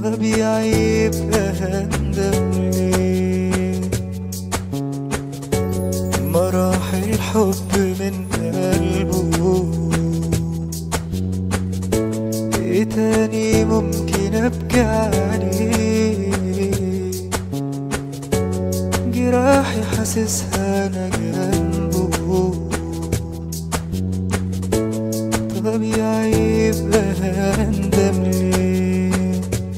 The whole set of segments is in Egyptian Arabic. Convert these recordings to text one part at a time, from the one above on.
طبيعي يبقى هندم ليه مراحل حب من قلبه ايه تاني ممكن ابكي عليه جراحي حاسسها انا جنبه طبيعي يبقى هندم ليه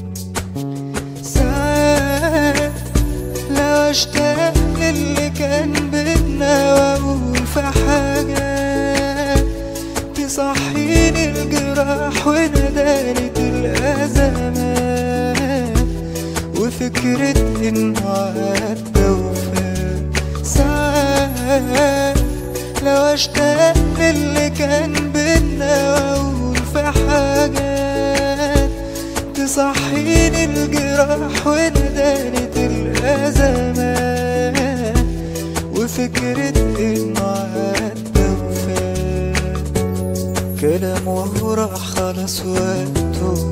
ساعات لو اشتاق للي كان بينا واقول في حاجة تصحيني الجراح وندالة الأزمات وفكرة إنه عدى وفات ساعات لو اشتاق للي كان بينا واقول في حاجات تصحيني الجراح وندالة الأزمات وفكرة إنه عدى وفات كلام وهو راح خلاص وقته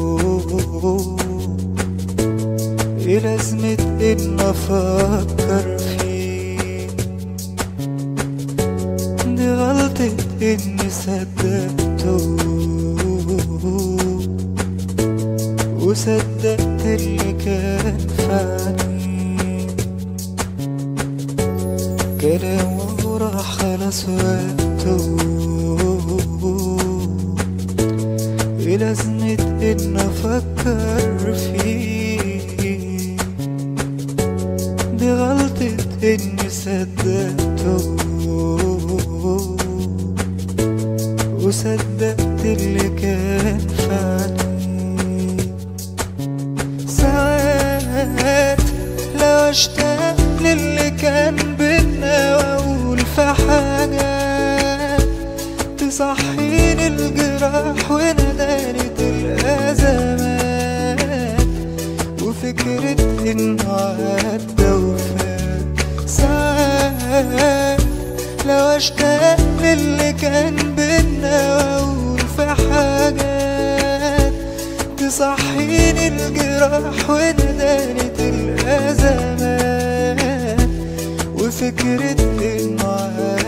ايه لازمة إن أفكر فيه دي غلطة إني صدقته وصدقت اللي كان فعني كلام وراح خلاص وقته ايه لازمة إن أفكر فيه دي غلطة إني صدقته وصدقت اللي كان فعني ساعات لو اشتاق للي كان بينا واقول في حاجات تصحيني الجراح وندالة الأزمات وفكرة إنه عدى وفات ساعات لو اشتاق للي كان بينا واقول في حاجات تصحيني الجراح وندالة الأزمات وفكرة إنه عدى